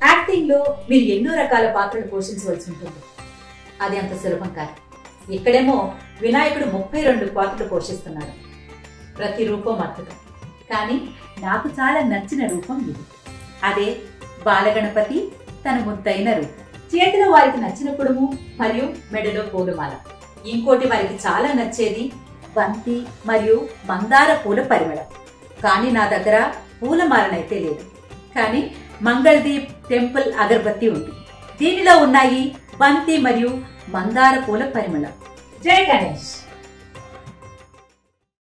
acting లో మీరు ఎన్నో రకాల పాత్రలు పోషించవలసి ఉంటుంది అది అంత సులభం కాదు ఇక్కడేమో వినాయకుడు ముప్పై రెండు పాత్రలు పోషిస్తున్నాడు ప్రతి రూపం అద్భుతం కానీ నాకు చాలా నచ్చిన రూపం ఇది అదే బాలగణపతి తన ముద్దైన రూపం చేతిలో వారికి నచ్చిన పొడుము మరియు మెడలో పూలమాల ఇంకోటి వారికి చాలా నచ్చేది బంతి మరియు మందార పూల పరిమళం కానీ నా దగ్గర పూలమాలనైతే లేదు కానీ మంగళదీప్ టెంపుల్ అగరబత్తి ఉంది దీనిలో ఉన్నాయి బంతి మరియు మందార పూల పరిమళం జై గణేష్